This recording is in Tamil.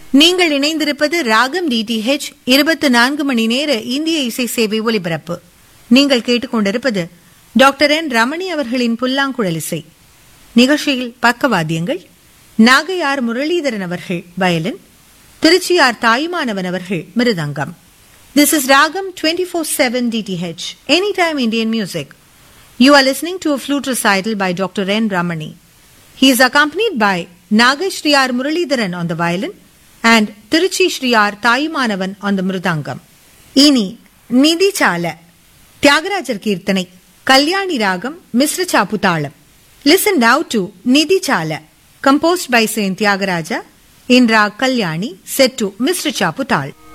நீங்கள் இணைந்திருப்பது ராகம் டிடிஹெச் இருபத்தி நான்கு மணி நேர இந்திய இசை சேவை ஒலிபரப்பு நீங்கள் கேட்டுக்கொண்டிருப்பது டாக்டர் என் ரமணி அவர்களின் புல்லாங்குழல் இசை நிகழ்ச்சியில் பக்கவாத்தியங்கள் நாகையார் முரளிதரன் அவர்கள் வயலின் திருச்சியார் தாயுமானவன் அவர்கள் mridangam this is Raagam twenty four seven DTH any time Indian music you are listening to flute recital by Dr. N. Ramani. He is accompanied by Nagai Shriyar Muralidharan on the violin and Tiruchi Shriyar Tayumanavan on the mridangam. இனி நிதி சால தியாகராஜர் கீர்த்தனை கல்யாணி ராகம் மிஸ்ர சாப்பு தாளம் listen now to Nidhi Chala composed by saint Thyagaraja in raag Kalyani set to Mishra Chapu தாள்